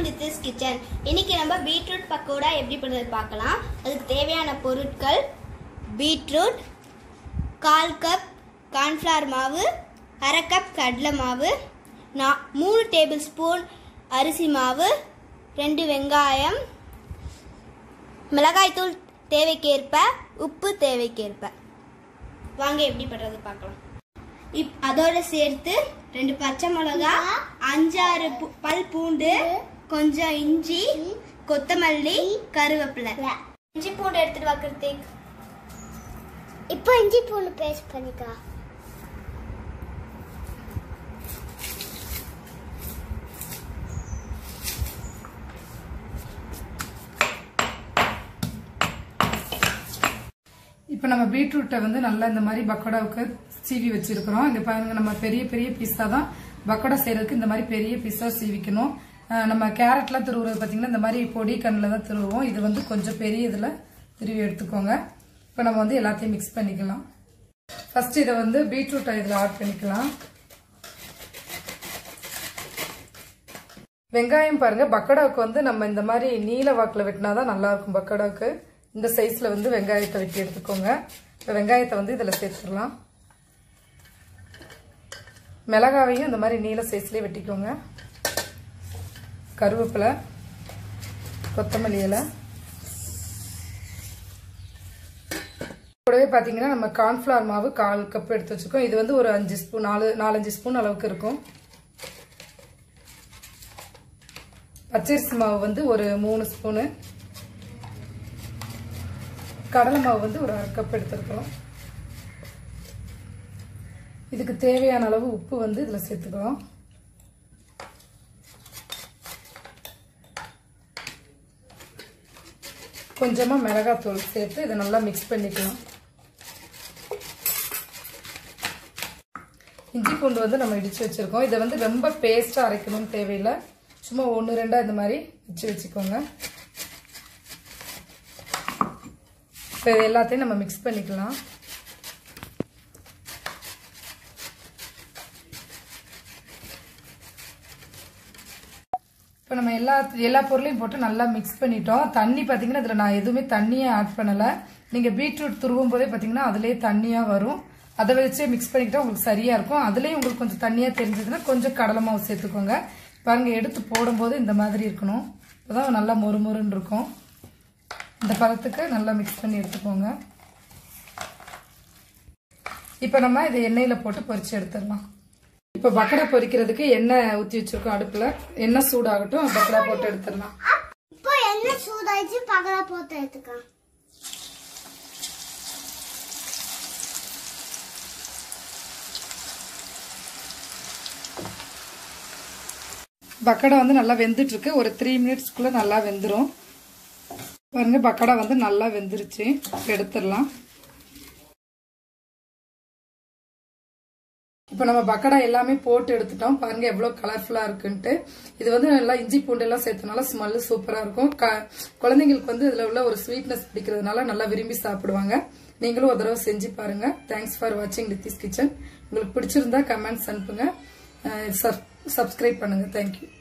நித்திஸ் kitchen இன்னைக்கு நம்ம beetroot pakoda எப்படி பண்ணுறது பார்க்கலாம் அதுக்கு தேவையான பொருட்கள் பீட்ரூட் கால் கப் கார்ன்ஃப்ளவர் மாவு அரை கப் கடலை மாவு நா- மூணு டேபிள் ஸ்பூன் அரிசி மாவு ரெண்டு வெங்காயம் மிளகாய்த்தூள் தேவைக்கேற்ப உப்பு தேவைக்கேற்ப வாங்க எப்படி பண்ணுறது பார்க்கலாம் இப் அதோட சேர்த்து ரெண்டு பச்சை மிளகா அஞ்சாறு பூ- பல் பூண்டு கொஞ்சம் இஞ்சி கொத்தமல்லி கருவேப்பிலை இஞ்சி பூண்டு எடுத்துட்டு வைக்கிறதுக்கு இப்போ இஞ்சி பூண்டு பேஸ்ட் பண்ணிக்கா இப்போ நம்ம பீட்ரூட்டை வந்து நல்லா இந்த மாதிரி பக்கோடாவுக்கு சீவி வச்சிருக்கிறோம் இங்க பாருங்க நம்ம பெரிய பெரிய பீஸா தான் பக்கோடா செய்யறதுக்கு இந்த மாதிரி பெரிய பீஸா சீவிக்கணும் அஹ் நம்ம கேரட்லாம் துருவுறது பார்த்தீங்கன்னா இந்த மாதிரி பொடி கண்ணில் தான் துருவோம் இது வந்து கொஞ்சம் பெரிய இதில் துருவி எடுத்துக்கோங்க இப்போ நம்ம வந்து எல்லாத்தையும் மிக்ஸ் பண்ணிக்கலாம் ஃபர்ஸ்ட் இதை வந்து பீட்ரூட்டை இதில் ஆட் பண்ணிக்கலாம் வெங்காயம் பாருங்க பக்கோடாவுக்கு வந்து நம்ம இந்த மாதிரி நீல வாக்கில் வெட்டினாதான் நல்லா இருக்கும் பக்கோடாவுக்கு இந்த சைஸ்ல வந்து வெங்காயத்தை வெட்டி எடுத்துக்கோங்க இப்போ வெங்காயத்தை வந்து இதில் சேர்த்துடலாம் மிளகாவையும் இந்த மாதிரி நீல சைஸ்லேயே வெட்டிக்கோங்க கருவேப்பிலை கொத்தமல்லி இலை கூடவே பார்த்தீங்கன்னா நம்ம கார்ன்ஃப்ளவர் மாவு கால் கப் எடுத்து வச்சுக்கோம் இது வந்து ஒரு அஞ்சு ஸ்பூன் நாலு நாலஞ்சு ஸ்பூன் அளவுக்கு இருக்கும் பச்சரிசி மாவு வந்து ஒரு மூணு ஸ்பூனு கடலை மாவு வந்து ஒரு அரை கப் எடுத்துருக்கிறோம் இதுக்கு தேவையான அளவு உப்பு வந்து இதில் சேர்த்துக்கிறோம் கொஞ்சமாக மிளகாத்தூள் சேர்த்து இதை நல்லா மிக்ஸ் பண்ணிக்கலாம் இஞ்சி பூண்டு வந்து நம்ம இடிச்சு வச்சிருக்கோம் இதை வந்து ரொம்ப பேஸ்டா அரைக்கணும்னு தேவையில்லை சும்மா ஒன்று ரெண்டா இந்த மாதிரி வச்சு வச்சுக்கோங்க இப்போ இது எல்லாத்தையும் நம்ம மிக்ஸ் பண்ணிக்கலாம் இப்போ நம்ம எல்லா எல்லா பொருளையும் போட்டு நல்லா மிக்ஸ் பண்ணிட்டோம் தண்ணி பார்த்தீங்கன்னா இதில் நான் எதுவுமே தண்ணியே ஆட் பண்ணலை நீங்கள் பீட்ரூட் துருவும் போதே பார்த்தீங்கன்னா அதுலேயே தண்ணியாக வரும் அதை வச்சே மிக்ஸ் பண்ணிக்கிட்டா உங்களுக்கு சரியாக இருக்கும் அதுலேயும் உங்களுக்கு கொஞ்சம் தண்ணியாக தெரிஞ்சதுன்னா கொஞ்சம் கடலை மாவு சேர்த்துக்கோங்க பாருங்க எடுத்து போடும்போது இந்த மாதிரி இருக்கணும் அப்பதான் நல்லா மொறுமொறுன்னு இருக்கும் இந்த பதத்துக்கு நல்லா மிக்ஸ் பண்ணி எடுத்துக்கோங்க இப்போ நம்ம இதை எண்ணெயில் போட்டு பொரிச்சு எடுத்துடலாம் இப்போ பக்கடா பொரிக்கிறதுக்கு எண்ணெய் ஊற்றி வச்சிருக்கோம் அடுப்பில் எண்ணெய் சூடாகட்டும் பக்கடா போட்டு எடுத்துடலாம் இப்போ என்ன சூடாயிச்சு பகலா போட்டு எடுத்துக்கா பக்கடா வந்து நல்லா வெந்துட்டு இருக்கு ஒரு த்ரீ மினிட்ஸ்க்குள்ள நல்லா வெந்துடும் பாருங்க பக்கடா வந்து நல்லா வெந்துருச்சு எடுத்துடலாம் இப்போ நம்ம பக்கடா எல்லாமே போட்டு எடுத்துட்டோம் பாருங்க எவ்வளோ கலர்ஃபுல்லா இருக்குன்ட்டு இது வந்து நல்லா இஞ்சி பூண்டு எல்லாம் சேர்த்தனால ஸ்மெல்லு சூப்பரா இருக்கும் க- குழந்தைங்களுக்கு வந்து இதுல உள்ள ஒரு ஸ்வீட்னஸ் பிடிக்கிறதுனால நல்லா விரும்பி சாப்பிடுவாங்க நீங்களும் ஒரு தடவை செஞ்சு பாருங்க தேங்க்ஸ் ஃபார் வாட்சிங் நித்திஸ் கிச்சன் உங்களுக்கு பிடிச்சிருந்தா கமெண்ட்ஸ் அனுப்புங்க சப்ஸ்கிரைப் பண்ணுங்க தேங்க்யூ